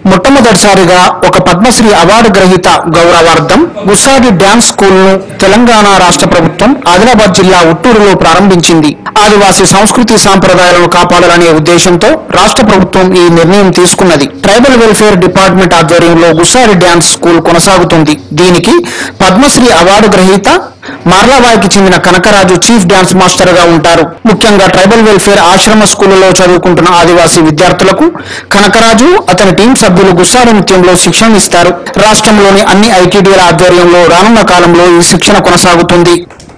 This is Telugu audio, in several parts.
మొట్టమొదటిసారిగా ఒక పద్మశ్రీ అవార్డు గ్రహీత గౌరవార్థం గుస్సాడి డ్యాన్స్ స్కూల్ ను తెలంగాణ రాష్ట్ర ప్రభుత్వం ఆదిలాబాద్ జిల్లా ఉట్టూరులో ప్రారంభించింది ఆదివాసీ సంస్కృతి సాంప్రదాయాలను కాపాడాలనే ఉద్దేశంతో రాష్ట్ర ప్రభుత్వం ఈ నిర్ణయం తీసుకున్నది ట్రైబల్ వెల్ఫేర్ డిపార్ట్మెంట్ ఆధ్వర్యంలో గుస్సాడి డ్యాన్స్ స్కూల్ కొనసాగుతుంది దీనికి పద్మశ్రీ అవార్డు గ్రహీత మార్లాబాయికి చెందిన కనకరాజు చీఫ్ డ్యాన్స్ మాస్టర్ గా ఉంటారు ముఖ్యంగా ట్రైబల్ వెల్ఫేర్ ఆశ్రమ స్కూళ్లలో చదువుకుంటున్న ఆదివాసీ విద్యార్థులకు కనకరాజు అతని టీం సభ్యులు గుస్సాడి నృత్యంలో శిక్షణ ఇస్తారు రాష్ట్రంలోని అన్ని ఐటీడీల ఆధ్వర్యంలో రానున్న కాలంలో ఈ శిక్షణ కొనసాగుతుంది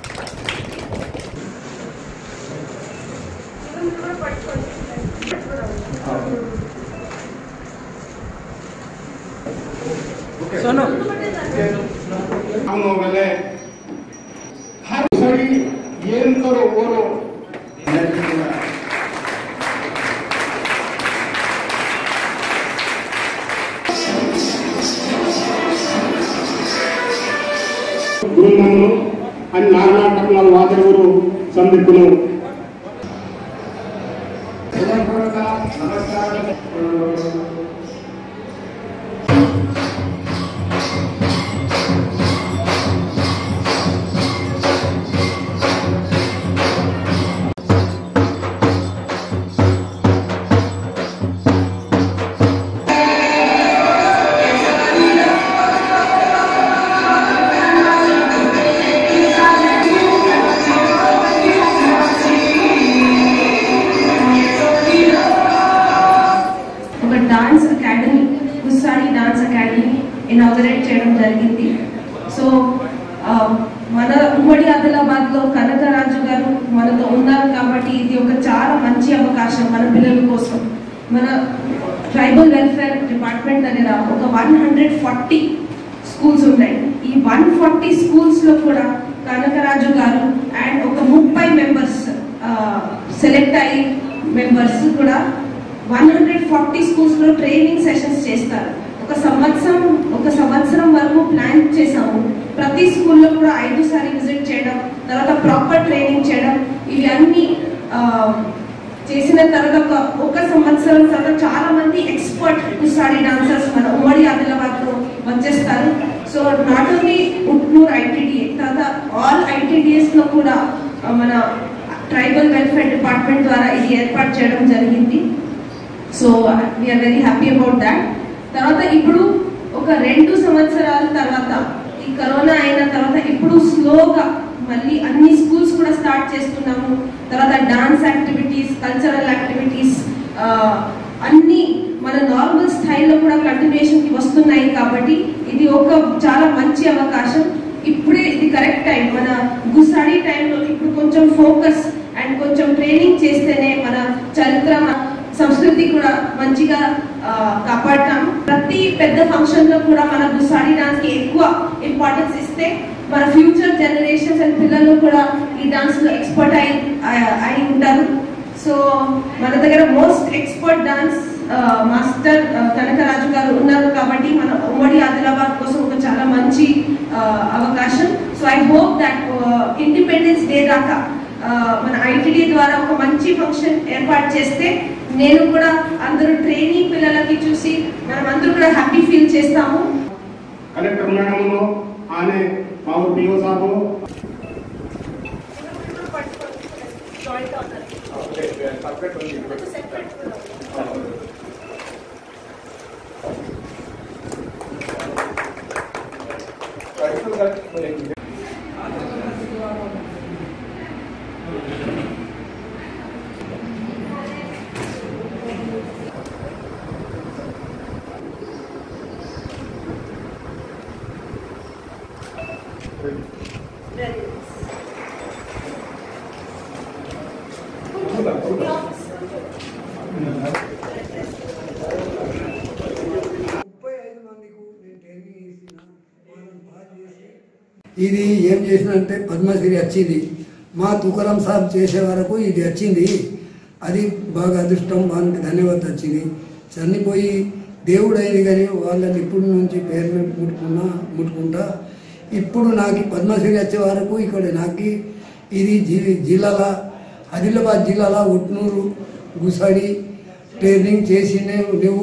ಅವನು ಆಮೇಲೆ ಹರ್ ಸರಿ ಏನ್ ಕರೋ ಓರೋ బృందమును అని నారాయణ వాదరువురు సందిక్కును ఒక dance academy Gussadi dance academy inaugurate చేయడం జరిగింది సో ఆ, మన ఉమ్మడి ఆదిలాబాద్ లో కనకరాజు గారు మనతో ఉన్నారు కాబట్టి ఇది ఒక చాలా మంచి అవకాశం మన పిల్లల కోసం మన ట్రైబల్ వెల్ఫేర్ డిపార్ట్మెంట్ దగ్గర ఒక వన్ హండ్రెడ్ ఫార్టీ స్కూల్స్ ఉన్నాయి ఈ వన్ ఫార్టీ స్కూల్స్ లో కూడా కనకరాజు గారు అండ్ ఒక ముప్పై మెంబర్స్ సెలెక్ట్ అయ్యి మెంబర్స్ కూడా వన్ హండ్రెడ్ ఫార్టీ స్కూల్స్ లో ట్రైనింగ్ సెషన్స్ చేస్తారు ఒక సంవత్సరం ఒక సంవత్సరం వరకు ప్లాన్ చేసాము ప్రతి స్కూల్లో కూడా ఐదు సారి విజిట్ చేయడం తర్వాత ప్రాపర్ ట్రైనింగ్ చేయడం ఇవి అన్ని ఆ, చేసిన తర్వాత ఒక ఒక సంవత్సరం తర్వాత చాలా మంది ఎక్స్పర్ట్ కుసాడి డాన్సర్స్ మన ఉమ్మడి ఆదిలాబాద్ లో వచ్చేస్తారు so not only Utnoor ITDA తర్వాత ఆల్ ఐటీడీఎస్ లో కూడా ఆ, మన ట్రైబల్ వెల్ఫేర్ డిపార్ట్మెంట్ ద్వారా ఇది ఏర్పాటు చేయడం జరిగింది so we're very happy about that తర్వాత ఇప్పుడు ఒక రెండు సంవత్సరాల తర్వాత ఈ కరోనా అయిన తర్వాత ఇప్పుడు స్లోగా మళ్ళీ అన్ని స్కూల్స్ కూడా స్టార్ట్ చేస్తున్నాము తర్వాత డాన్స్ యాక్టివిటీస్ కల్చరల్ యాక్టివిటీస్ అన్ని మన నార్మల్ స్థాయిలో కూడా కంటిన్యూషన్ కి వస్తున్నాయి కాబట్టి ఇది ఒక చాలా మంచి అవకాశం ఇప్పుడే ఇది కరెక్ట్ టైం మన గుసాడి టైంలో ఇప్పుడు కొంచెం ఫోకస్ అండ్ కొంచెం ట్రైనింగ్ చేస్తేనే మన చరిత్ర మన సంస్కృతి కూడా మంచిగా ఆ, కాపాడతాం ప్రతి పెద్ద ఫంక్షన్ లో కూడా మన గుసాడి డాన్స్ కి ఎక్కువ ఇంపార్టెన్స్ ఇస్తే మన ఫ్యూచర్ జనరేషన్స్ అండ్ పిల్లలు కూడా ఈ డాన్స్ లో ఎక్స్పర్ట్ అయి ఆ- అయి ఉంటారు సో మన దగ్గర most expert dance master Kanakaraju గారు ఉన్నారు కాబట్టి మన ఉమ్మడి ఆదిలాబాద్ కోసం ఒక చాలా మంచి ఆ, అవకాశం so I hope that independence day దాకా ఆ, మన ఐటీడీ ద్వారా ఒక మంచి ఫంక్షన్ ఏర్పాటు చేస్తే నేను కూడా అందరూ ట్రైనింగ్ పిల్లలకి చూసి మనం అందరూ కూడా హ్యాపీ ఫీల్ చేస్తాము కలెక్టర్ మేడమును ఆనే మా పిఓ సాబు ముప్పై ఐదు మందికి నేను ట్రైనింగ్ ఇచ్చిన వాళ్ళని బాగా చేసి ఇది ఏం చేసినంటే పద్మశ్రీ వచ్చింది మా తుకారాం సాబ్ చేసే వరకు ఇది వచ్చింది అది బాగా అదృష్టం వానికి ధన్యవాదాలు వచ్చింది చనిపోయి దేవుడు అయింది కానీ వాళ్ళని ఇప్పటి నుంచి పేరు ముట్టుకున్నా ముట్టుకుంటా ఇప్పుడు నాకు ఈ పద్మశ్రీ వచ్చే వరకు ఇక్కడ నాకు ఇది జి జిల్లాల ఆదిలాబాద్ జిల్లాల ఉట్నూరు గుసడి ట్రైనింగ్ చేసి నువ్వు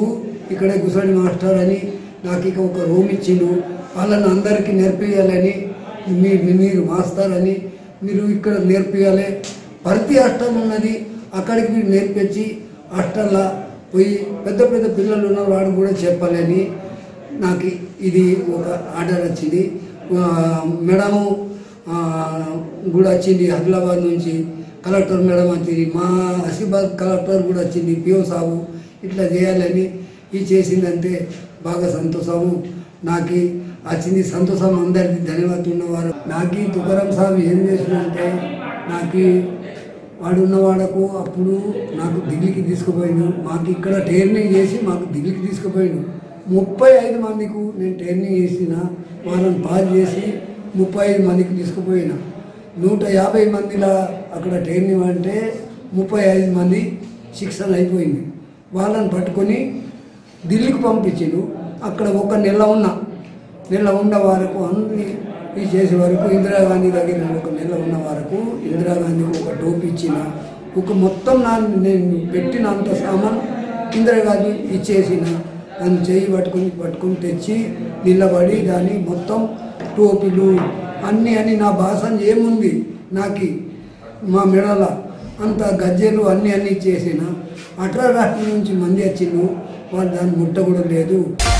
ఇక్కడే గుసడి మాస్టర్ అని నాకు ఇక ఒక రూమ్ ఇచ్చిండు వాళ్ళని అందరికీ నేర్పియాలని మీ మీరు మాస్టర్ అని మీరు ఇక్కడ నేర్పియాలి ప్రతి హాస్టల్ ఉన్నది అక్కడికి మీరు నేర్పించి హాస్టల్లో పోయి పెద్ద పెద్ద పిల్లలు ఉన్న వాడు కూడా చెప్పాలని నాకు ఇది ఒక ఆర్డర్ వచ్చింది ఆ, మేడము ఆ, కూడా వచ్చింది ఆదిలాబాద్ నుంచి కలెక్టర్ మేడం వచ్చింది మా ఆసిఫాబాద్ కలెక్టర్ కూడా వచ్చింది పిఓ సాబు ఇట్లా చేయాలని ఇది చేసిందంటే బాగా సంతోషము నాకు వచ్చింది సంతోషం అందరికీ ధన్యవాదాలు ఉన్నవారు నాకు ఈ తుకారం సాబ్ ఏం చేసిందంటే నాకు వాడు ఉన్నవాడకు అప్పుడు నాకు ఢిల్లీకి తీసుకుపోయాను మాకు ఇక్కడ ట్రైనింగ్ చేసి మాకు ఢిల్లీకి తీసుకుపోయాను ముప్పై ఐదు మందికి నేను ట్రైనింగ్ చేసిన వాళ్ళని పాస్ చేసి ముప్పై ఐదు మందికి తీసుకుపోయినా నూట యాభై మందిలా అక్కడ ట్రైనింగ్ అంటే ముప్పై ఐదు మంది శిక్షణ అయిపోయింది వాళ్ళని పట్టుకొని ఢిల్లీకి పంపించాను అక్కడ ఒక నెల ఉన్నా నెల ఉన్న వరకు అన్ని ఇది చేసే వరకు ఇందిరాగాంధీ దగ్గర ఒక నెల ఉన్న వరకు ఇందిరాగాంధీకి ఒక టోపీ ఇచ్చిన ఒక మొత్తం నా నేను పెట్టినంత సామాన్ ఇందిరాగాంధీ ఇచ్చేసిన దాన్ని చేయి పట్టుకొని పట్టుకొని తెచ్చి నిలబడి దాన్ని మొత్తం టోపీలు అన్నీ అని నా భాష ఏముంది నాకు మా మెడల అంత గజ్జెలు అన్నీ అన్నీ ఇచ్చేసిన అట్లా రాష్ట్రం నుంచి మంది వచ్చిండు వాళ్ళు దాన్ని ముట్ట కూడా లేదు